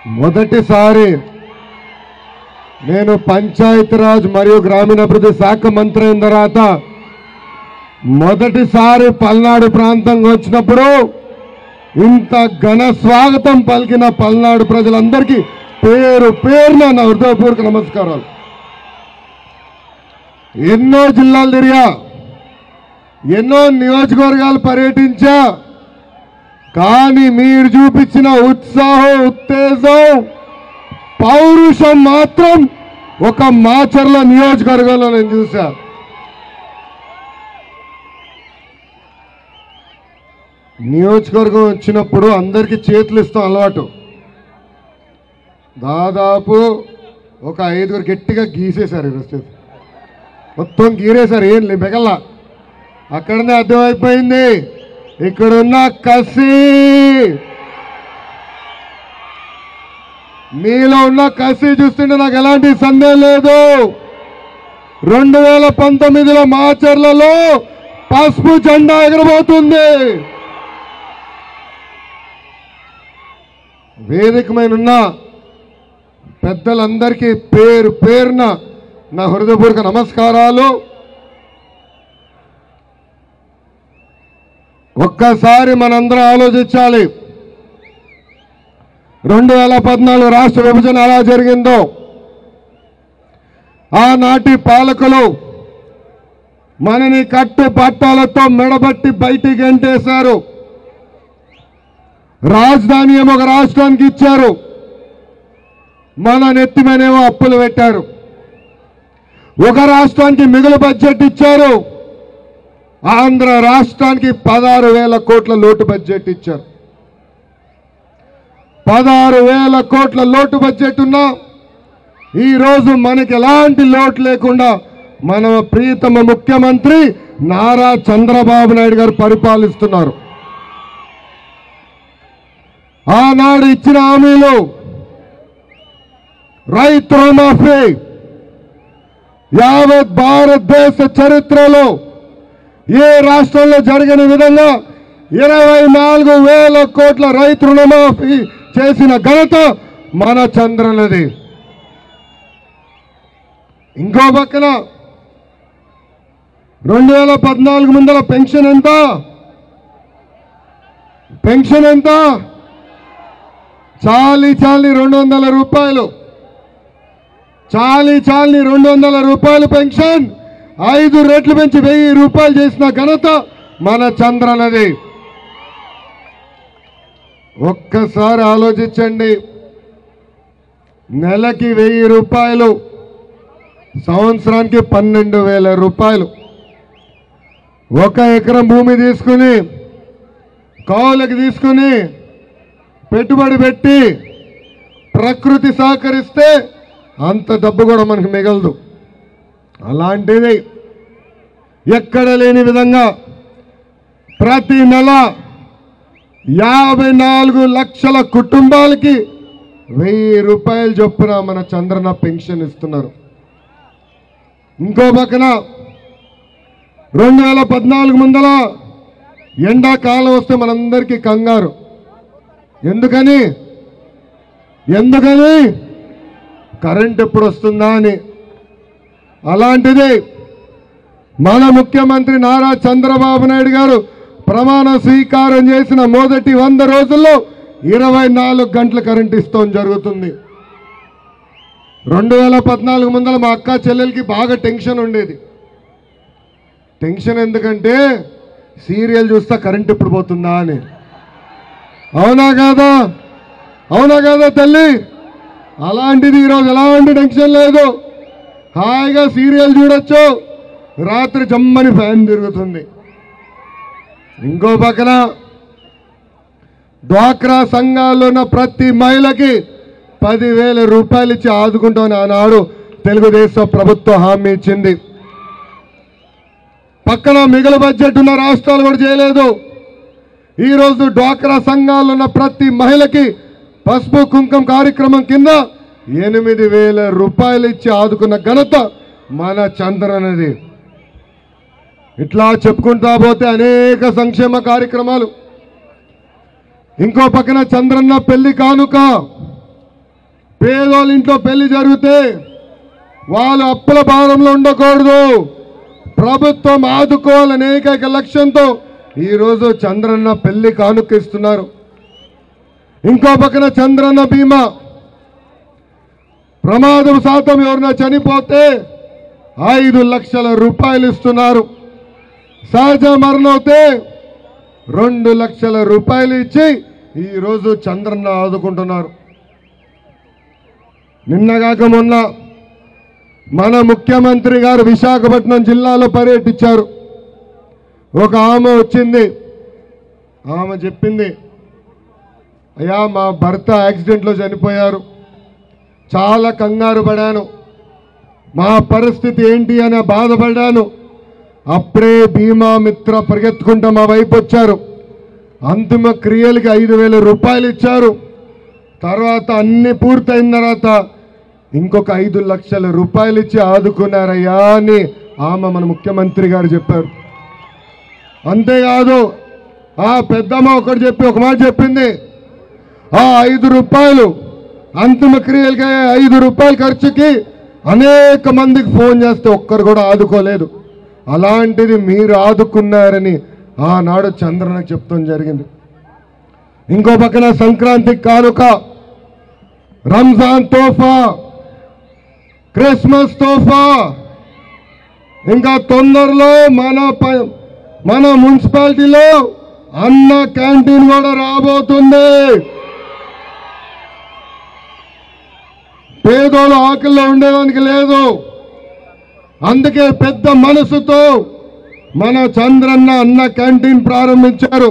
మొదటిసారి నేను పంచాయతీరాజ్ మరియు గ్రామీణాభివృద్ధి శాఖ మంత్రి అయిన తర్వాత మొదటిసారి పల్నాడు ప్రాంతంగా వచ్చినప్పుడు ఇంత ఘన స్వాగతం పలికిన పల్నాడు ప్రజలందరికీ పేరు పేరున నా హృదయపూర్వక నమస్కారాలు ఎన్నో జిల్లాలు తిరిగా ఎన్నో నియోజకవర్గాలు పర్యటించా కానీ మీరు చూపించిన ఉత్సాహం ఉత్తేజం పౌరుషం మాత్రం ఒక మాచర్ల నియోజకవర్గంలో నేను చూసా నియోజకవర్గం వచ్చినప్పుడు అందరికీ చేతులు ఇస్తాం అలవాటు దాదాపు ఒక ఐదుగురు గట్టిగా గీసేశారు ఈరోజు చేతులు. మొత్తం గీరేశారు ఏం లే మిగల్లా అక్కడనే అర్థమైపోయింది ఇక్కడున్న కసి మీలో ఉన్న కసి చూస్తుంటే నాకు ఎలాంటి సందేహం లేదు రెండు వేల పంతొమ్మిదిలో మాచర్లలో పసుపు జెండా ఎగరబోతుంది వేదికమైన ఉన్న పెద్దలందరికీ పేరు పేరున నా హృదయపూర్వక నమస్కారాలు ఒక్కసారి మనందరం ఆలోచించాలి రెండు వేల పద్నాలుగు రాష్ట్ర విభజన ఎలా జరిగిందో ఆనాటి పాలకులు మనని కట్టు పట్టాలతో మెడబట్టి బయటికి గంటేశారు రాజధాని ఏమో ఒక రాష్ట్రానికి ఇచ్చారు మన నెత్తి మీదేమో అప్పులు పెట్టారు ఒక రాష్ట్రానికి మిగులు బడ్జెట్ ఇచ్చారు ఆంధ్ర రాష్ట్రానికి పదహారు వేల కోట్ల లోటు బడ్జెట్ ఇచ్చారు పదహారు వేల కోట్ల లోటు బడ్జెట్ ఉన్నా ఈ రోజు మనకి ఎలాంటి లోటు లేకుండా మన ప్రియతమ ముఖ్యమంత్రి నారా చంద్రబాబు నాయుడు గారు పరిపాలిస్తున్నారు ఆనాడు ఇచ్చిన హామీలు రైతు రుణమాఫీ యావత్ భారతదేశ చరిత్రలో ఏ రాష్ట్రంలో జరగని విధంగా ఇరవై నాలుగు వేల కోట్ల రైతు రుణమాఫీ చేసిన ఘనత మన చంద్రనది ఇంకో పక్కన రెండు వేల పద్నాలుగు ముందల పెన్షన్ ఎంత పెన్షన్ ఎంత చాలి చాలి రెండు వందల రూపాయలు చాలి చాలి రెండు వందల రూపాయలు పెన్షన్ ఐదు రెట్లు పెంచి వెయ్యి రూపాయలు చేసిన ఘనత మన చంద్రనది ఒక్కసారి ఆలోచించండి నెలకి వెయ్యి రూపాయలు సంవత్సరానికి పన్నెండు వేల రూపాయలు ఒక ఎకరం భూమి తీసుకుని కౌలుకి తీసుకుని పెట్టుబడి పెట్టి ప్రకృతి సహకరిస్తే అంత డబ్బు కూడా మనకు మిగలదు అలాంటిది ఎక్కడ లేని విధంగా ప్రతి నెల యాభై నాలుగు లక్షల కుటుంబాలకి వెయ్యి రూపాయలు చొప్పున మన చంద్రన పెన్షన్ ఇస్తున్నారు ఇంకో పక్కన రెండు వేల పద్నాలుగు ముందల ఎండాకాలం వస్తే మనందరికీ కంగారు ఎందుకని ఎందుకని కరెంట్ ఎప్పుడు వస్తుందా అని అలాంటిది మన ముఖ్యమంత్రి నారా చంద్రబాబు నాయుడు గారు ప్రమాణ స్వీకారం చేసిన మొదటి వంద రోజుల్లో ఇరవై నాలుగు గంటల కరెంట్ ఇస్తాం జరుగుతుంది రెండు వేల పద్నాలుగు ముందర మా అక్క చెల్లెలకి బాగా టెన్షన్ ఉండేది టెన్షన్ ఎందుకంటే సీరియల్ చూస్తా కరెంట్ ఎప్పుడు పోతుందా అని అవునా కాదా అవునా కాదా తల్లి అలాంటిది ఈరోజు ఎలాంటి టెన్షన్ లేదు హాయిగా సీరియల్ చూడొచ్చు రాత్రి జమ్మని ఫ్యాన్ తిరుగుతుంది ఇంకో పక్కన డ్వాక్రా సంఘాల్లో ఉన్న ప్రతి మహిళకి పదివేల రూపాయలు ఇచ్చి ఆదుకుంటామని ఆనాడు తెలుగుదేశం ప్రభుత్వం హామీ ఇచ్చింది పక్కన మిగులు బడ్జెట్ ఉన్న రాష్ట్రాలు కూడా చేయలేదు ఈరోజు డ్వాక్రా సంఘాల్లో ఉన్న ప్రతి మహిళకి పసుపు కుంకుమ కార్యక్రమం కింద ఎనిమిది వేల రూపాయలు ఇచ్చి ఆదుకున్న ఘనత మన చంద్రనది ఇట్లా చెప్పుకుంటా పోతే అనేక సంక్షేమ కార్యక్రమాలు ఇంకో పక్కన చంద్రన్న పెళ్లి కానుక పేదోళ్ళ ఇంట్లో పెళ్లి జరిగితే వాళ్ళు అప్పుల భారంలో ఉండకూడదు ప్రభుత్వం ఆదుకోవాలనే ఏకైక లక్ష్యంతో ఈరోజు చంద్రన్న పెళ్లి కానుకిస్తున్నారు ఇంకో పక్కన చంద్రన్న బీమా ప్రమాదం శాతం ఎవరైనా చనిపోతే ఐదు లక్షల రూపాయలు ఇస్తున్నారు సహజ మరణం అవుతే రెండు లక్షల రూపాయలు ఇచ్చి ఈరోజు చంద్రన్న ఆదుకుంటున్నారు నిన్నగాక మొన్న మన ముఖ్యమంత్రి గారు విశాఖపట్నం జిల్లాలో పర్యటించారు ఒక ఆమె వచ్చింది ఆమె చెప్పింది అయ్యా మా భర్త యాక్సిడెంట్లో చనిపోయారు చాలా కంగారు పడాను మా పరిస్థితి ఏంటి అని బాధపడ్డాను అప్పుడే బీమా మిత్ర పరిగెత్తుకుంటా మా వైపు వచ్చారు అంతిమ క్రియలకి ఐదు వేల రూపాయలు ఇచ్చారు తర్వాత అన్ని పూర్తయిన తర్వాత ఇంకొక ఐదు లక్షల రూపాయలు ఇచ్చి ఆదుకున్నారయ్యా అని ఆమె మన ముఖ్యమంత్రి గారు చెప్పారు అంతేకాదు ఆ పెద్దమ్మ ఒకటి చెప్పి ఒక మాట చెప్పింది ఆ ఐదు రూపాయలు అంతిమ క్రియలకి అయ్యే ఐదు రూపాయల ఖర్చుకి అనేక మందికి ఫోన్ చేస్తే ఒక్కరు కూడా ఆదుకోలేదు అలాంటిది మీరు ఆదుకున్నారని ఆనాడు చంద్రనకు చెప్తాం జరిగింది ఇంకో పక్కన సంక్రాంతి కానుక రంజాన్ తోఫా క్రిస్మస్ తోఫా ఇంకా తొందరలో మన ప- మన మున్సిపాలిటీలో అన్న క్యాంటీన్ కూడా రాబోతుంది పేదోళ్ళు ఆకలిలో ఉండేదానికి లేదు అందుకే పెద్ద మనసుతో మన చంద్రన్న అన్న క్యాంటీన్ ప్రారంభించారు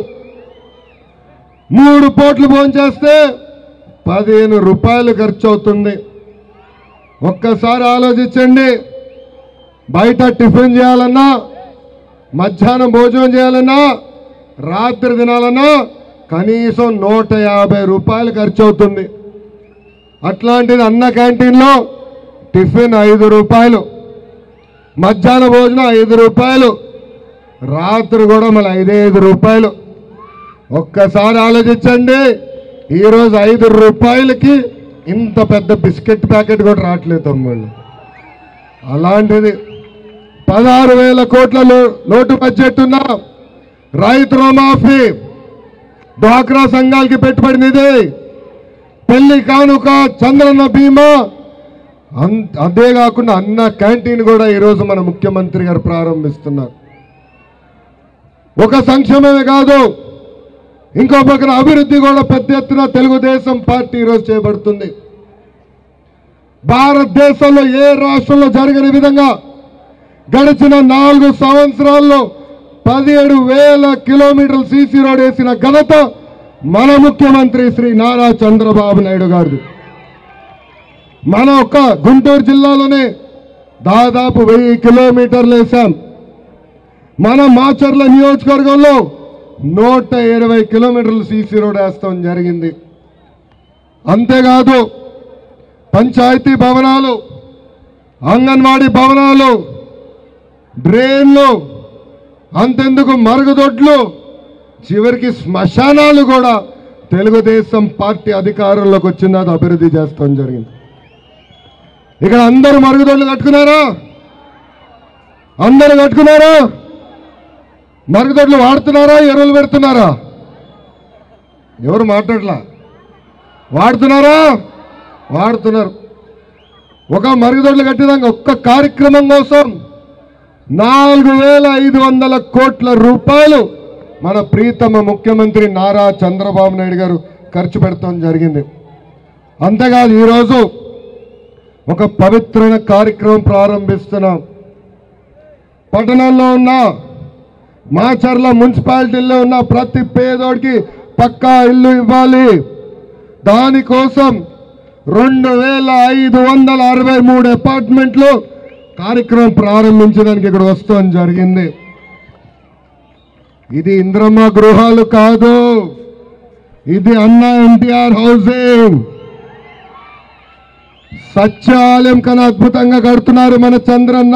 మూడు పూట్లు భోంచేస్తే పదిహేను రూపాయలు ఖర్చు అవుతుంది ఒక్కసారి ఆలోచించండి బయట టిఫిన్ చేయాలన్నా మధ్యాహ్నం భోజనం చేయాలన్నా రాత్రి తినాలన్నా కనీసం నూట యాభై రూపాయలు ఖర్చు అవుతుంది అట్లాంటిది అన్న క్యాంటీన్లో టిఫిన్ ఐదు రూపాయలు మధ్యాహ్న భోజనం ఐదు రూపాయలు రాత్రి కూడా మళ్ళీ ఐదు ఐదు రూపాయలు ఒక్కసారి ఆలోచించండి ఈరోజు ఐదు రూపాయలకి ఇంత పెద్ద బిస్కెట్ ప్యాకెట్ కూడా రావట్లేదు తమ్ముళ్ళు అలాంటిది పదహారు వేల కోట్ల లో- లోటు బడ్జెట్ ఉన్న రైతు రుణమాఫీ డ్వాక్రా సంఘాలకి పెట్టుబడి నిధి పెళ్లి కానుక చంద్రన్న బీమా అన్- అదే కాకుండా అన్న క్యాంటీన్ కూడా ఈరోజు మన ముఖ్యమంత్రి గారు ప్రారంభిస్తున్నారు ఒక సంక్షేమమే కాదు ఇంకో పక్కన అభివృద్ధి కూడా పెద్ద ఎత్తున తెలుగుదేశం పార్టీ ఈరోజు చేయబడుతుంది భారతదేశంలో ఏ రాష్ట్రంలో జరగని విధంగా గడిచిన నాలుగు సంవత్సరాల్లో పదిహేడు వేల కిలోమీటర్ల సీసీ రోడ్ వేసిన ఘనత మన ముఖ్యమంత్రి శ్రీ నారా చంద్రబాబు నాయుడు గారిది మన ఒక్క గుంటూరు జిల్లాలోనే దాదాపు వెయ్యి కిలోమీటర్లు వేసాం మన మాచర్ల నియోజకవర్గంలో నూట ఇరవై కిలోమీటర్లు సీసీ రోడ్ వేస్తాం జరిగింది అంతేకాదు పంచాయతీ భవనాలు అంగన్వాడీ భవనాలు డ్రైన్లు అంతెందుకు మరుగుదొడ్లు చివరికి శ్మశానాలు కూడా తెలుగుదేశం పార్టీ అధికారంలోకి వచ్చిన తర్వాత అభివృద్ధి చేస్తాం జరిగింది ఇక్కడ అందరూ మరుగుదొడ్లు కట్టుకున్నారా అందరూ కట్టుకున్నారా మరుగుదొడ్లు వాడుతున్నారా ఎరువులు పెడుతున్నారా ఎవరు మాట్లాడలా వాడుతున్నారా వాడుతున్నారు ఒక మరుగుదొడ్లు కట్టేదాకా ఒక్క కార్యక్రమం కోసం నాలుగు వేల ఐదు వందల కోట్ల రూపాయలు మన ప్రీతమ ముఖ్యమంత్రి నారా చంద్రబాబు నాయుడు గారు ఖర్చు పెడతాం జరిగింది అంతేకాదు ఈరోజు ఒక పవిత్రమైన కార్యక్రమం ప్రారంభిస్తున్నాం పట్టణంలో ఉన్న మాచర్ల మున్సిపాలిటీలో ఉన్న ప్రతి పేదోడికి పక్కా ఇల్లు ఇవ్వాలి దానికోసం రెండు వేల ఐదు వందల అరవై మూడు అపార్ట్మెంట్లు కార్యక్రమం ప్రారంభించడానికి ఇక్కడ వస్తాం జరిగింది ఇది ఇంద్రమ్మ గృహాలు కాదు ఇది అన్న ఎన్టీఆర్ హౌసింగ్ సత్యాలయం కన్నా అద్భుతంగా కడుతున్నారు మన చంద్రన్న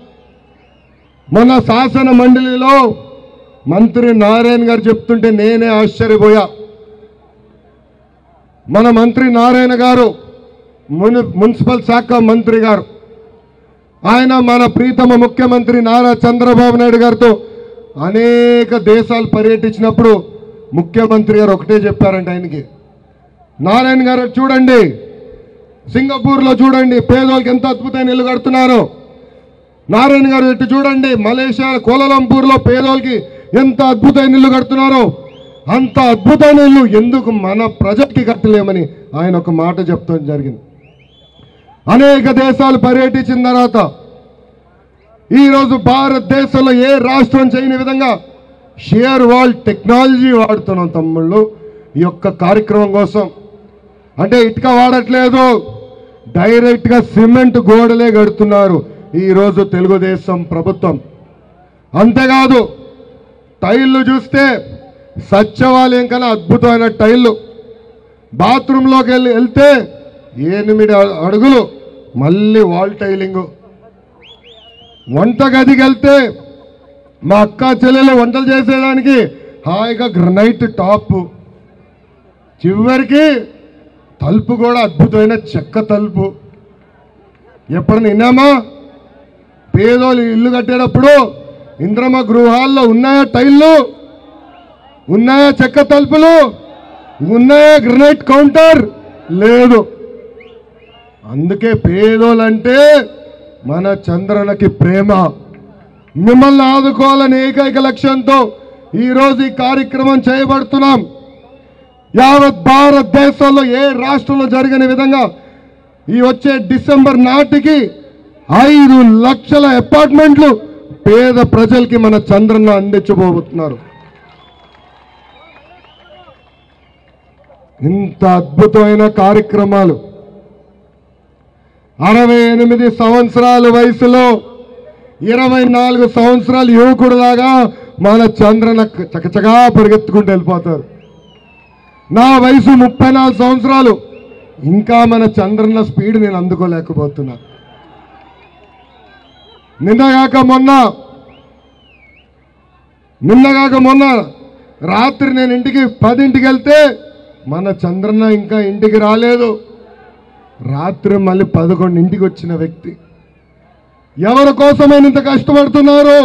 మన శాసన మండలిలో మంత్రి నారాయణ గారు చెప్తుంటే నేనే ఆశ్చర్యపోయా మన మంత్రి నారాయణ గారు ముని మున్సిపల్ శాఖ మంత్రి గారు ఆయన మన ప్రీతమ ముఖ్యమంత్రి నారా చంద్రబాబు నాయుడు గారితో అనేక దేశాలు పర్యటించినప్పుడు ముఖ్యమంత్రి గారు ఒకటే చెప్పారంట ఆయనకి నారాయణ గారు చూడండి సింగపూర్లో చూడండి పేదోళ్ళకి ఎంత అద్భుతమైన ఇల్లు కడుతున్నారు నారాయణ గారు ఇటు చూడండి మలేషియా కోలాలంపూర్లో పేదోళ్ళకి ఎంత అద్భుతమైన ఇల్లు కడుతున్నారో అంత అద్భుతమైన ఇల్లు ఎందుకు మన ప్రజలకి కట్టలేమని ఆయన ఒక మాట చెప్తాం జరిగింది అనేక దేశాలు పర్యటించిన తర్వాత ఈరోజు భారతదేశంలో ఏ రాష్ట్రం చేయని విధంగా షేర్ వాల్ టెక్నాలజీ వాడుతున్నాం తమ్ముళ్ళు ఈ యొక్క కార్యక్రమం కోసం అంటే ఇటుక వాడట్లేదు డైరెక్ట్గా సిమెంట్ గోడలే కడుతున్నారు ఈరోజు తెలుగుదేశం ప్రభుత్వం అంతేకాదు టైళ్ళు చూస్తే సత్యవాలయం కన్నా అద్భుతమైన టైళ్ళు బాత్రూంలోకి వెళ్ళి వెళ్తే ఎనిమిది అడుగులు మళ్ళీ వాల్ టైలింగు వంట గదికి వెళ్తే మా అక్క చెల్లెలు వంటలు చేసేదానికి హాయిగా గ్రనైట్ టాప్ చివరికి తలుపు కూడా అద్భుతమైన చెక్క తలుపు ఎప్పుడైనా విన్నామా పేదోళ్ళు ఇల్లు కట్టేటప్పుడు ఇంద్రమ గృహాల్లో ఉన్నాయా టైళ్ళు ఉన్నాయా చెక్క తలుపులు ఉన్నాయా గ్రనైట్ కౌంటర్ లేదు అందుకే పేదోళ్ళంటే మన చంద్రనకి ప్రేమ మిమ్మల్ని ఆదుకోవాలని ఏకైక లక్ష్యంతో ఈరోజు ఈ కార్యక్రమం చేయబడుతున్నాం యావత్ భారతదేశంలో ఏ రాష్ట్రంలో జరిగిన విధంగా ఈ వచ్చే డిసెంబర్ నాటికి ఐదు లక్షల అపార్ట్మెంట్లు పేద ప్రజలకి మన చంద్రన్న అందించబోతున్నారు ఇంత అద్భుతమైన కార్యక్రమాలు అరవై ఎనిమిది సంవత్సరాల వయసులో ఇరవై నాలుగు సంవత్సరాల యువకుడులాగా మన చంద్రన చకచకా పరిగెత్తుకుంటూ వెళ్ళిపోతారు నా వయసు ముప్పై నాలుగు సంవత్సరాలు ఇంకా మన చంద్రన్న స్పీడ్ నేను అందుకోలేకపోతున్నా నిన్నగాక మొన్న నిన్నగాక మొన్న రాత్రి నేను ఇంటికి పదింటికి వెళ్తే మన చంద్రన్న ఇంకా ఇంటికి రాలేదు రాత్రి మళ్ళీ పదకొండు ఇంటికి వచ్చిన వ్యక్తి ఎవరి కోసమైన ఇంత కష్టపడుతున్నారు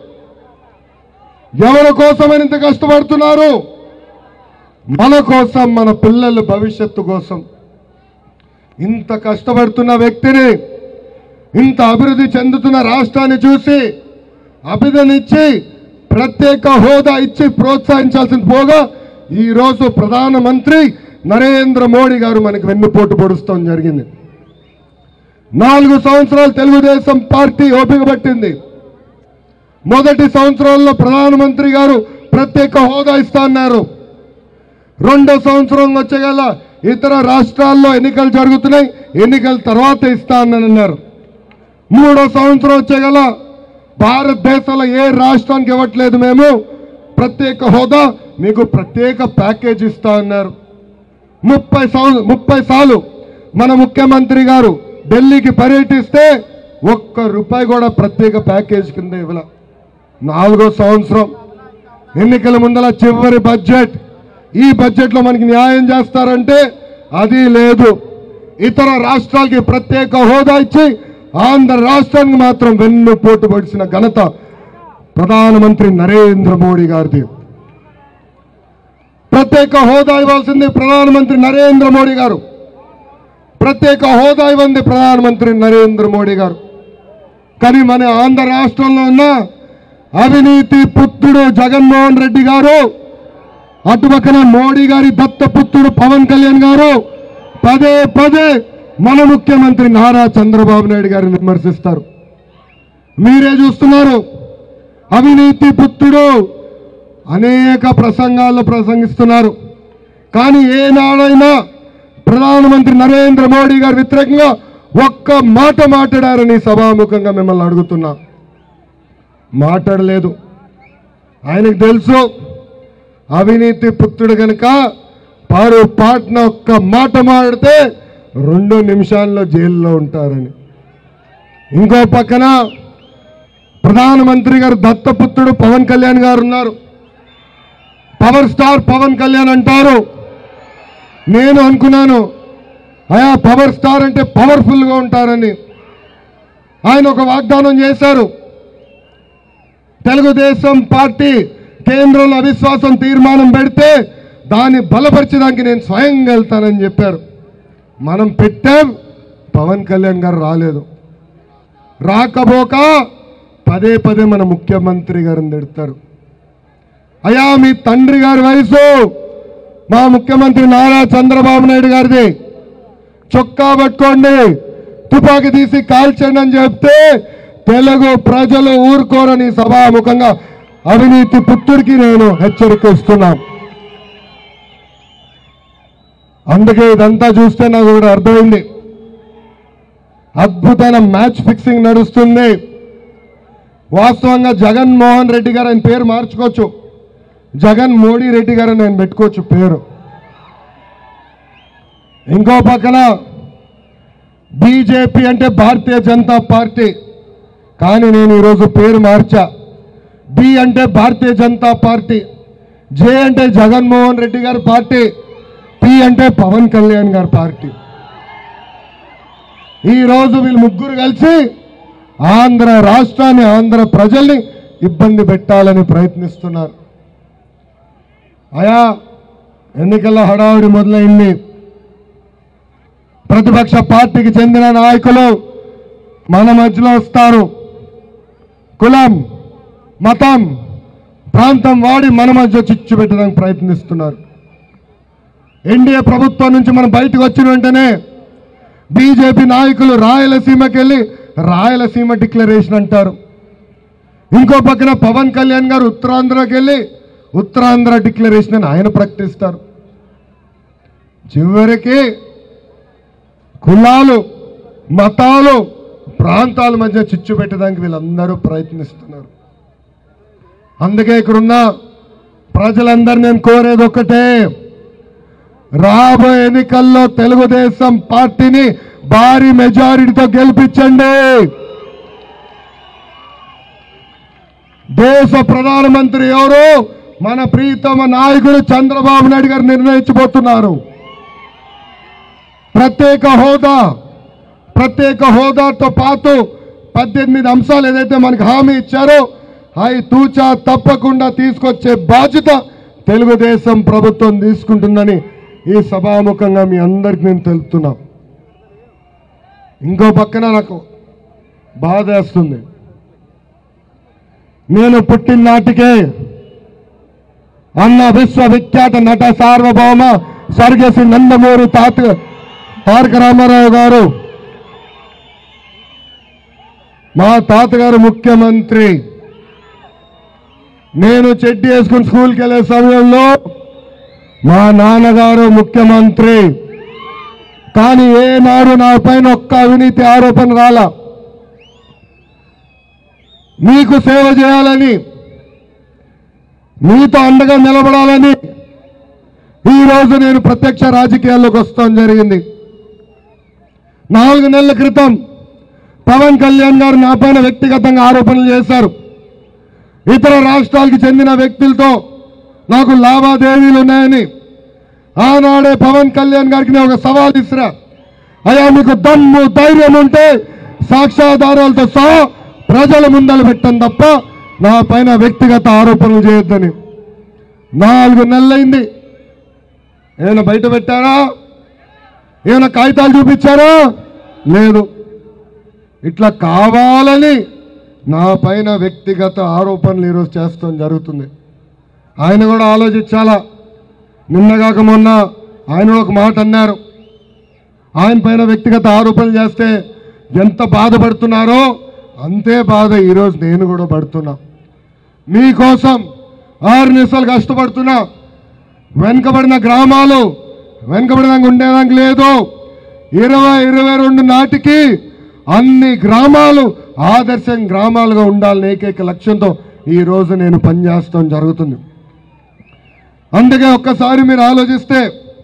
ఎవరి కోసమైన ఇంత కష్టపడుతున్నారు మన కోసం మన పిల్లల భవిష్యత్తు కోసం ఇంత కష్టపడుతున్న వ్యక్తిని ఇంత అభివృద్ధి చెందుతున్న రాష్ట్రాన్ని చూసి అభినందించి ప్రత్యేక హోదా ఇచ్చి ప్రోత్సహించాల్సిన పోగా ఈరోజు ప్రధానమంత్రి నరేంద్ర మోడీ గారు మనకి వెన్నుపోటు పొడుస్తాం జరిగింది నాలుగు సంవత్సరాలు తెలుగుదేశం పార్టీ ఓపిక పట్టింది మొదటి సంవత్సరంలో ప్రధానమంత్రి గారు ప్రత్యేక హోదా ఇస్తా అన్నారు రెండో సంవత్సరం వచ్చేగల ఇతర రాష్ట్రాల్లో ఎన్నికలు జరుగుతున్నాయి ఎన్నికల తర్వాత ఇస్తా అని అన్నారు మూడో సంవత్సరం వచ్చేగల భారతదేశంలో ఏ రాష్ట్రానికి ఇవ్వట్లేదు మేము ప్రత్యేక హోదా మీకు ప్రత్యేక ప్యాకేజ్ ఇస్తా అన్నారు ముప్పై సంవ ముప్పై సార్లు మన ముఖ్యమంత్రి గారు ఢిల్లీకి పర్యటిస్తే ఒక్క రూపాయి కూడా ప్రత్యేక ప్యాకేజ్ కింద ఇవ్వాల నాలుగో సంవత్సరం ఎన్నికల ముందల చివరి బడ్జెట్ ఈ బడ్జెట్లో మనకి న్యాయం చేస్తారంటే అది లేదు ఇతర రాష్ట్రాలకి ప్రత్యేక హోదా ఇచ్చి ఆంధ్ర రాష్ట్రానికి మాత్రం వెన్ను పోటు పడిసిన ఘనత ప్రధానమంత్రి నరేంద్ర మోడీ గారిది ప్రత్యేక హోదా ఇవ్వాల్సింది ప్రధానమంత్రి నరేంద్ర మోడీ గారు ప్రత్యేక హోదా ఇవ్వండి ప్రధానమంత్రి నరేంద్ర మోడీ గారు కానీ మన ఆంధ్ర రాష్ట్రంలో ఉన్న అవినీతి పుత్రుడు జగన్మోహన్ రెడ్డి గారు అటుపక్కన మోడీ గారి దత్తపుత్రుడు పవన్ కళ్యాణ్ గారు పదే పదే మన ముఖ్యమంత్రి నారా చంద్రబాబు నాయుడు గారిని విమర్శిస్తారు మీరే చూస్తున్నారు అవినీతి పుత్రుడు అనేక ప్రసంగాల్లో ప్రసంగిస్తున్నారు కానీ ఏనాడైనా ప్రధానమంత్రి నరేంద్ర మోడీ గారు వ్యతిరేకంగా ఒక్క మాట మాట్లాడారని సభాముఖంగా మిమ్మల్ని అడుగుతున్నా మాట్లాడలేదు ఆయనకు తెలుసు అవినీతి పుత్రుడు కనుక పారు పాట్న ఒక్క మాట మాడితే రెండు నిమిషాల్లో జైల్లో ఉంటారని ఇంకో పక్కన ప్రధానమంత్రి గారు దత్తపుత్రుడు పవన్ కళ్యాణ్ గారు ఉన్నారు పవర్ స్టార్ పవన్ కళ్యాణ్ అంటారు నేను అనుకున్నాను అయా పవర్ స్టార్ అంటే పవర్ఫుల్గా ఉంటారని ఆయన ఒక వాగ్దానం చేశారు తెలుగుదేశం పార్టీ కేంద్రంలో అవిశ్వాసం తీర్మానం పెడితే దాన్ని బలపరిచడానికి నేను స్వయంగా వెళ్తానని చెప్పారు మనం పెట్టాం పవన్ కళ్యాణ్ గారు రాలేదు రాకపోక పదే పదే మన ముఖ్యమంత్రి గారిని తిడతారు అయ్యా మీ తండ్రి గారి వయసు మా ముఖ్యమంత్రి నారా చంద్రబాబు నాయుడు గారిది చొక్కా పట్టుకోండి తుపాకీ తీసి కాల్చండి అని చెప్తే తెలుగు ప్రజలు ఊరుకోరని సభాముఖంగా అవినీతి పుత్రుడికి నేను హెచ్చరిక ఇస్తున్నాను అందుకే ఇదంతా చూస్తే నాకు కూడా అర్థమైంది అద్భుతమైన మ్యాచ్ ఫిక్సింగ్ నడుస్తుంది వాస్తవంగా జగన్మోహన్ రెడ్డి గారు ఆయన పేరు మార్చుకోవచ్చు జగన్ మోడీ రెడ్డి గారు నేను పెట్టుకోవచ్చు పేరు ఇంకో పక్కన బీజేపీ అంటే భారతీయ జనతా పార్టీ కానీ నేను ఈరోజు పేరు మార్చా బి అంటే భారతీయ జనతా పార్టీ జే అంటే జగన్మోహన్ రెడ్డి గారి పార్టీ పి అంటే పవన్ కళ్యాణ్ గారి పార్టీ ఈ రోజు వీళ్ళు ముగ్గురు కలిసి ఆంధ్ర రాష్ట్రాన్ని ఆంధ్ర ప్రజల్ని ఇబ్బంది పెట్టాలని ప్రయత్నిస్తున్నారు అయా ఎన్నికల హడావుడి మొదలైంది ప్రతిపక్ష పార్టీకి చెందిన నాయకులు మన మధ్యలో వస్తారు కులం మతం ప్రాంతం వాడి మన మధ్య చిచ్చు పెట్టడానికి ప్రయత్నిస్తున్నారు ఎన్డీఏ ప్రభుత్వం నుంచి మనం బయటకు వచ్చిన వెంటనే బీజేపీ నాయకులు రాయలసీమకి వెళ్ళి రాయలసీమ డిక్లరేషన్ అంటారు ఇంకో పక్కన పవన్ కళ్యాణ్ గారు ఉత్తరాంధ్రకి వెళ్ళి ఉత్తరాంధ్ర డిక్లరేషన్ అని ఆయన ప్రకటిస్తారు చివరికి కులాలు మతాలు ప్రాంతాల మధ్య చిచ్చు పెట్టడానికి వీళ్ళందరూ ప్రయత్నిస్తున్నారు అందుకే ఇక్కడున్న ప్రజలందరూ నేను కోరేది ఒకటే రాబోయే ఎన్నికల్లో తెలుగుదేశం పార్టీని భారీ మెజారిటీతో గెలిపించండి దేశ ప్రధానమంత్రి ఎవరు మన ప్రీతమ నాయకుడు చంద్రబాబు నాయుడు గారు నిర్ణయించబోతున్నారు ప్రత్యేక హోదా ప్రత్యేక హోదాతో పాటు పద్దెనిమిది అంశాలు ఏదైతే మనకు హామీ ఇచ్చారో అవి తూచా తప్పకుండా తీసుకొచ్చే బాధ్యత తెలుగుదేశం ప్రభుత్వం తీసుకుంటుందని ఈ సభాముఖంగా మీ అందరికి నేను తెలుపుతున్నా ఇంకో పక్కన నాకు బాధ వేస్తుంది నేను పుట్టిన నాటికే అన్న విశ్వవిఖ్యాత నట సార్వభౌమ స్వర్గశ్రీ నందమూరి తాత తారక రామారావు గారు మా తాతగారు ముఖ్యమంత్రి నేను చెడ్డి వేసుకుని స్కూల్కి వెళ్ళే సమయంలో మా నాన్నగారు ముఖ్యమంత్రి కానీ ఏనాడు నా పైన ఒక్క అవినీతి ఆరోపణ రాలా మీకు సేవ చేయాలని మీతో అండగా నిలబడాలని ఈ రోజు నేను ప్రత్యక్ష రాజకీయాల్లోకి వస్తాం జరిగింది నాలుగు నెలల క్రితం పవన్ కళ్యాణ్ గారు నా పైన వ్యక్తిగతంగా ఆరోపణలు చేశారు ఇతర రాష్ట్రాలకు చెందిన వ్యక్తులతో నాకు లావాదేవీలు ఉన్నాయని ఆనాడే పవన్ కళ్యాణ్ గారికి నేను ఒక సవాల్ ఇస్తున్నా అయ్యా మీకు దమ్ము ధైర్యం ఉంటే సాక్ష్యాధారాలతో సహా ప్రజల ముందలు పెట్టండి తప్ప నా పైన వ్యక్తిగత ఆరోపణలు చేయొద్దని నాలుగు నెలలైంది ఏమైనా బయట పెట్టారా ఏమైనా కాగితాలు చూపించారా లేదు ఇట్లా కావాలని నా పైన వ్యక్తిగత ఆరోపణలు ఈరోజు చేస్తాం జరుగుతుంది ఆయన కూడా ఆలోచించాలా నిన్నగాక మొన్న ఆయన కూడా ఒక మాట అన్నారు ఆయన పైన వ్యక్తిగత ఆరోపణలు చేస్తే ఎంత బాధపడుతున్నారో అంతే బాధ ఈరోజు నేను కూడా పడుతున్నా మీకోసం ఆరు నిమిషాలు కష్టపడుతున్నా వెనుకబడిన గ్రామాలు వెనుకబడిన ఉండేదానికి లేదు ఇరవై ఇరవై రెండు నాటికి అన్ని గ్రామాలు ఆదర్శం గ్రామాలుగా ఉండాలని ఏకైక లక్ష్యంతో ఈ రోజు నేను పనిచేస్తాం జరుగుతుంది అందుకే ఒక్కసారి మీరు ఆలోచిస్తే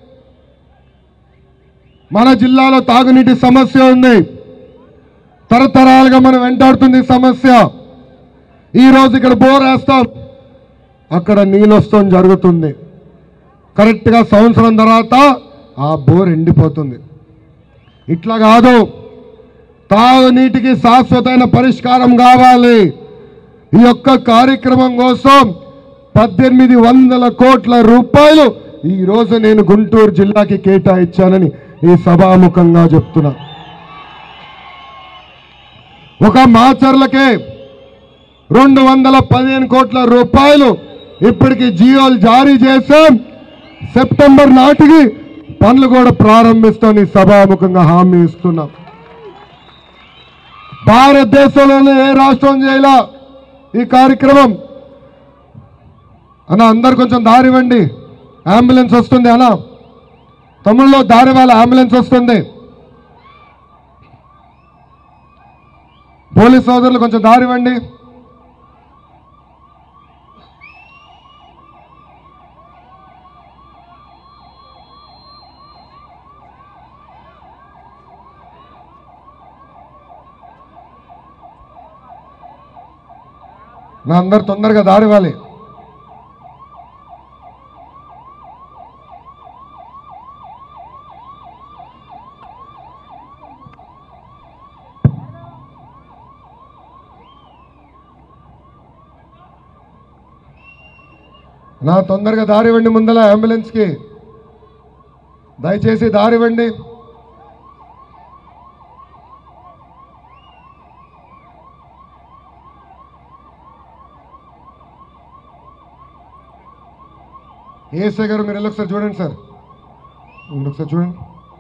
మన జిల్లాలో తాగునీటి సమస్య ఉంది తరతరాలుగా మనం వెంటాడుతుంది ఈ సమస్య ఈ రోజు ఇక్కడ బోర్ వేస్తాం అక్కడ నీళ్ళు వస్తాం జరుగుతుంది కరెక్ట్గా సంవత్సరం తర్వాత ఆ బోర్ ఎండిపోతుంది ఇట్లా కాదు తాగునీటికి శాశ్వతమైన పరిష్కారం కావాలి ఈ యొక్క కార్యక్రమం కోసం పద్దెనిమిది వందల కోట్ల రూపాయలు ఈ రోజు నేను గుంటూరు జిల్లాకి కేటాయించానని ఈ సభాముఖంగా చెప్తున్నా ఒక మాచర్లకే రెండు వందల పదిహేను కోట్ల రూపాయలు ఇప్పటికి జియోలు జారీ చేశాం సెప్టెంబర్ నాటికి పనులు కూడా ప్రారంభిస్తాం ఈ సభాముఖంగా హామీ ఇస్తున్నాం భారతదేశంలోనే ఏ రాష్ట్రం చేయాల ఈ కార్యక్రమం అన్న అందరు కొంచెం దారి ఇవ్వండి అంబులెన్స్ వస్తుంది అన్న తమిళ్లో దారి వాళ్ళ అంబులెన్స్ వస్తుంది పోలీస్ సోదరులు కొంచెం దారి ఇవ్వండి నా అందరు తొందరగా దారి ఇవ్వాలి నా తొందరగా దారి ఇవ్వండి ముందల అంబులెన్స్కి దయచేసి దారి ఇవ్వండి ఏసే గారు మీరు వెళ్ళి ఒకసారి చూడండి సార్ ఉండు ఒకసారి చూడండి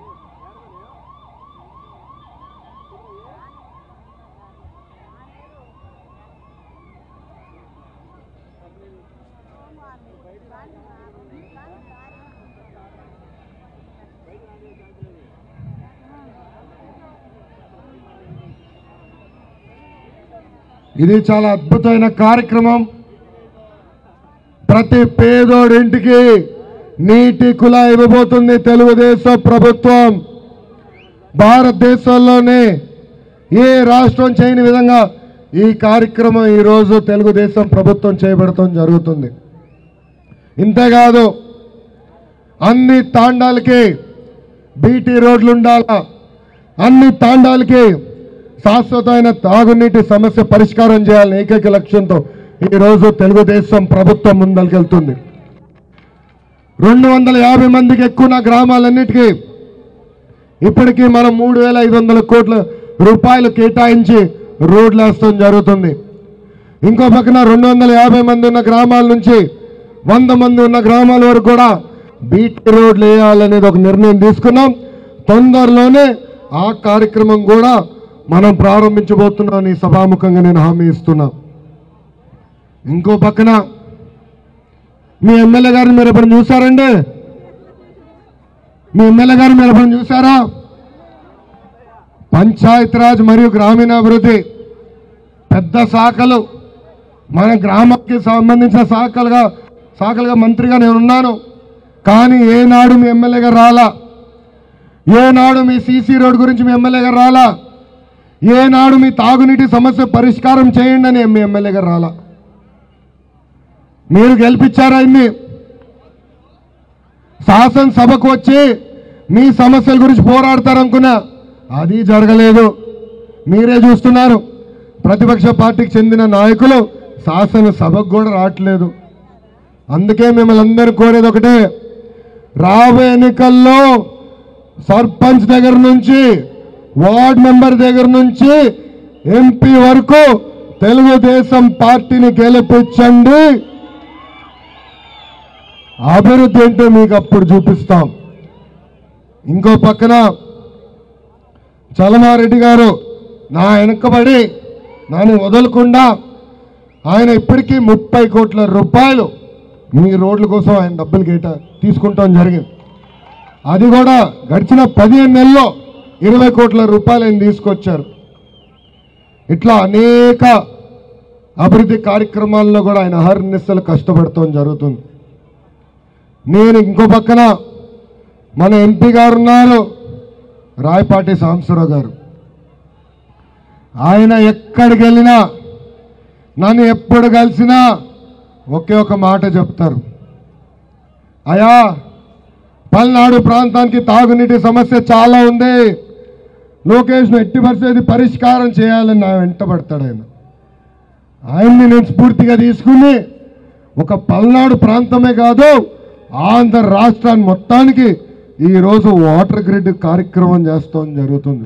ఇది చాలా అద్భుతమైన కార్యక్రమం ప్రతి పేదోడింటికి నీటి కులా ఇవ్వబోతుంది తెలుగుదేశం ప్రభుత్వం భారతదేశంలోనే ఏ రాష్ట్రం చేయని విధంగా ఈ కార్యక్రమం ఈరోజు తెలుగుదేశం ప్రభుత్వం చేయబడటం జరుగుతుంది ఇంతేకాదు అన్ని తాండాలకి బీటీ రోడ్లు ఉండాలా అన్ని తాండాలకి శాశ్వతమైన తాగునీటి సమస్య పరిష్కారం చేయాలని ఏకైక లక్ష్యంతో ఈరోజు తెలుగుదేశం ప్రభుత్వం ముందరికెళ్తుంది రెండు వందల యాభై మందికి ఎక్కువ నా గ్రామాలన్నిటికీ ఇప్పటికీ మనం మూడు వేల ఐదు వందల కోట్ల రూపాయలు కేటాయించి రోడ్లు వేస్తాం జరుగుతుంది ఇంకో పక్కన రెండు వందల యాభై మంది ఉన్న గ్రామాల నుంచి వంద మంది ఉన్న గ్రామాల వరకు కూడా బీటీ రోడ్లు వేయాలనేది ఒక నిర్ణయం తీసుకున్నాం తొందరలోనే ఆ కార్యక్రమం కూడా మనం ప్రారంభించబోతున్నాం ఈ సభాముఖంగా నేను హామీ ఇస్తున్నా ఇంకో పక్కన మీ ఎమ్మెల్యే గారిని మీరు ఎప్పుడు చూసారండి మీ ఎమ్మెల్యే గారు మీరు ఎప్పుడు చూసారా పంచాయతీరాజ్ మరియు గ్రామీణాభివృద్ధి పెద్ద శాఖలు మన గ్రామానికి సంబంధించిన శాఖలుగా శాఖలుగా మంత్రిగా నేను ఉన్నాను కానీ ఏనాడు మీ ఎమ్మెల్యే గారు రాలా ఏనాడు మీ సీసీ రోడ్ గురించి మీ ఎమ్మెల్యే గారు రాలా ఏనాడు మీ తాగునీటి సమస్య పరిష్కారం చేయండి అని మీ ఎమ్మెల్యే గారు రాలా మీరు గెలిపించారా ఇన్ని శాసనసభకు వచ్చి మీ సమస్యల గురించి పోరాడతారనుకున్నా అది జరగలేదు మీరే చూస్తున్నారు ప్రతిపక్ష పార్టీకి చెందిన నాయకులు శాసనసభకు కూడా రావట్లేదు అందుకే మిమ్మల్ని అందరూ కోరేది ఒకటే రాబోయే ఎన్నికల్లో సర్పంచ్ దగ్గర నుంచి వార్డ్ మెంబర్ దగ్గర నుంచి ఎంపీ వరకు తెలుగుదేశం పార్టీని గెలిపించండి అభివృద్ధి ఏంటో మీకు అప్పుడు చూపిస్తాం ఇంకో పక్కన చలమారెడ్డి గారు నా వెనకబడి నన్ను వదలకుండా ఆయన ఇప్పటికీ ముప్పై కోట్ల రూపాయలు మీ రోడ్ల కోసం ఆయన డబ్బులు గేట తీసుకుంటాం జరిగింది అది కూడా గడిచిన పదిహేను నెలల్లో ఇరవై కోట్ల రూపాయలు ఆయన తీసుకొచ్చారు ఇట్లా అనేక అభివృద్ధి కార్యక్రమాల్లో కూడా ఆయన అహర్నిశలు కష్టపడటం జరుగుతుంది నేను ఇంకో పక్కన మన ఎంపీ గారు ఉన్నారు రాయపాటి సాంబశివరావు గారు ఆయన ఎక్కడికి వెళ్ళినా నన్ను ఎప్పుడు కలిసినా ఒకే ఒక మాట చెప్తారు అయా పల్నాడు ప్రాంతానికి తాగునీటి సమస్య చాలా ఉంది లోకేష్ను ఎట్టి పరిస్థితి పరిష్కారం చేయాలని నా వెంటబడతాడు ఆయన ఆయన్ని నేను స్ఫూర్తిగా తీసుకుని ఒక పల్నాడు ప్రాంతమే కాదు ఆంధ్ర రాష్ట్రాన్ని మొత్తానికి ఈరోజు వాటర్ గ్రిడ్ కార్యక్రమం చేస్తాం జరుగుతుంది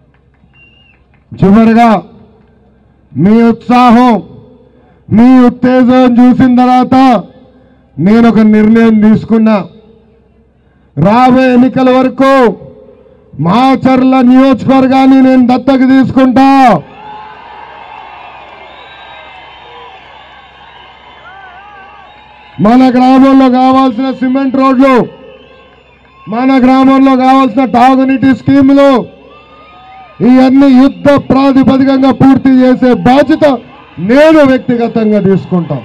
చివరిగా మీ ఉత్సాహం మీ ఉత్తేజం చూసిన తర్వాత నేను ఒక నిర్ణయం తీసుకున్నా రాబోయే ఎన్నికల వరకు మాచర్ల నియోజకవర్గాన్ని నేను దత్తకు తీసుకుంటా మన గ్రామంలో కావాల్సిన సిమెంట్ రోడ్లు మన గ్రామంలో కావాల్సిన తాగునీటి స్కీములు ఇవన్నీ యుద్ధ ప్రాతిపదికంగా పూర్తి చేసే బాధ్యత నేను వ్యక్తిగతంగా తీసుకుంటాం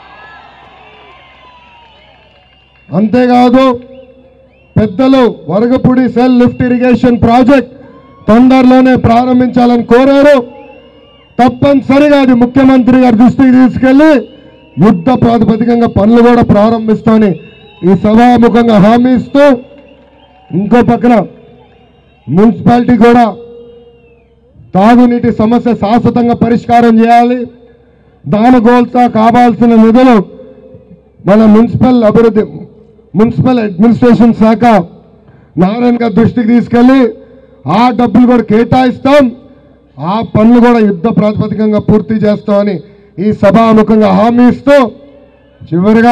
అంతేకాదు పెద్దలు వరగపూడి సెల్ లిఫ్ట్ ఇరిగేషన్ ప్రాజెక్ట్ తొందరలోనే ప్రారంభించాలని కోరారు తప్పనిసరిగా అది ముఖ్యమంత్రి గారి దృష్టికి తీసుకెళ్లి యుద్ధ ప్రాతిపదికంగా పనులు కూడా ప్రారంభిస్తామని ఈ సభాముఖంగా హామీ ఇస్తూ ఇంకో పక్కన మున్సిపాలిటీ కూడా తాగునీటి సమస్య శాశ్వతంగా పరిష్కారం చేయాలి దానికోల్సా కావాల్సిన నిధులు మన మున్సిపల్ అభివృద్ధి మున్సిపల్ అడ్మినిస్ట్రేషన్ శాఖ నారాయణ గారి దృష్టికి తీసుకెళ్ళి ఆ డబ్బులు కూడా కేటాయిస్తాం ఆ పనులు కూడా యుద్ధ ప్రాతిపదికంగా పూర్తి చేస్తామని ఈ సభాముఖంగా హామీ ఇస్తూ చివరిగా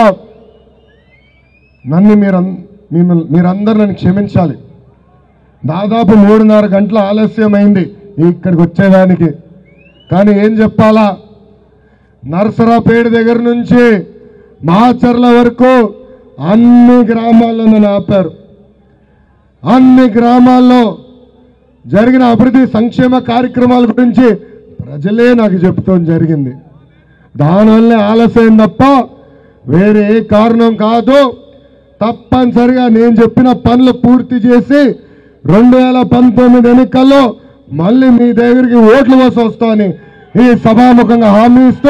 నన్ను మీరు మిమ్మల్ని మీరందరూ నన్ను క్షమించాలి దాదాపు మూడున్నర గంటల ఆలస్యమైంది ఇక్కడికి వచ్చేదానికి కానీ ఏం చెప్పాలా నరసరాపేట దగ్గర నుంచి మాచర్ల వరకు అన్ని గ్రామాల్లో నన్ను ఆపారు అన్ని గ్రామాల్లో జరిగిన అభివృద్ధి సంక్షేమ కార్యక్రమాల గురించి ప్రజలే నాకు చెప్తాం జరిగింది దానివల్లే ఆలస్యం తప్ప వేరే ఏ కారణం కాదు తప్పనిసరిగా నేను చెప్పిన పనులు పూర్తి చేసి రెండు వేల పంతొమ్మిది ఎన్నికల్లో మళ్ళీ మీ దగ్గరికి ఓట్లు కోసం వస్తామని ఈ సభాముఖంగా హామీ ఇస్తూ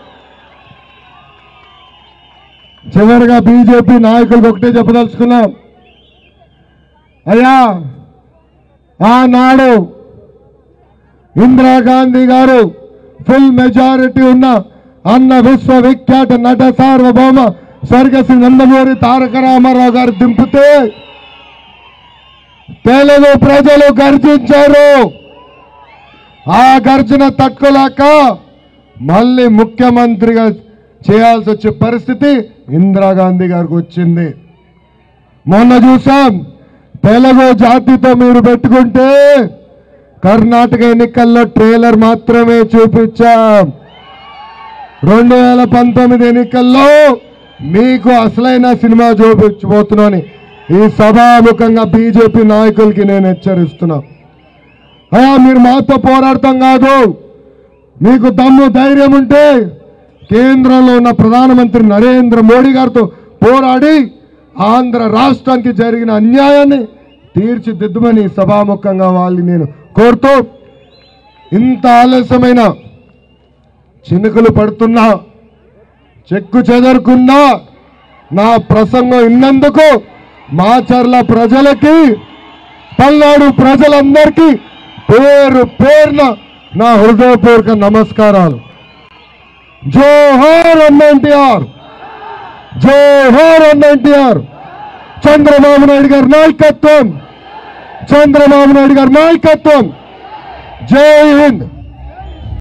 చివరిగా బీజేపీ నాయకులకు ఒకటే చెప్పదలుచుకున్నాం అయ్యా ఆనాడు ఇందిరాగాంధీ గారు ఫుల్ మెజారిటీ ఉన్న అన్న విశ్వవిఖ్యాత నట సార్వభౌమ స్వర్గశ్రీ నందమూరి తారక రామారావు గారు దింపితే తెలుగు ప్రజలు గర్జించారు ఆ గర్జన తట్టుకోలేక మళ్ళీ ముఖ్యమంత్రిగా చేయాల్సి వచ్చే పరిస్థితి ఇందిరాగాంధీ గారికి వచ్చింది మొన్న చూసాం తెలుగు జాతితో మీరు పెట్టుకుంటే కర్ణాటక ఎన్నికల్లో ట్రైలర్ మాత్రమే చూపించాం రెండు వేల పంతొమ్మిది ఎన్నికల్లో మీకు అసలైన సినిమా చూపించబోతున్నాను ఈ సభాముఖంగా బీజేపీ నాయకులకి నేను హెచ్చరిస్తున్నా అయ్యా మీరు మాతో పోరాడతాం కాదు మీకు దమ్ము ధైర్యం ఉంటే కేంద్రంలో ఉన్న ప్రధానమంత్రి నరేంద్ర మోడీ గారితో పోరాడి ఆంధ్ర రాష్ట్రానికి జరిగిన అన్యాయాన్ని తీర్చిదిద్దుమని సభాముఖంగా వాళ్ళని నేను కోరుతూ ఇంత ఆలస్యమైన చినుకులు పడుతున్నా చెక్కు చెదరుకున్నా నా ప్రసంగం ఇన్నందుకు మాచర్ల ప్రజలకి పల్నాడు ప్రజలందరికీ పేరు పేరున నా హృదయపూర్వక నమస్కారాలు జోహార్ ఎన్ఎన్టీఆర్ జోహార్ ఎన్ఎన్టీఆర్ చంద్రబాబు నాయుడు గారి నాయకత్వం చంద్రబాబు నాయుడు గారి నాయకత్వం జై హింద్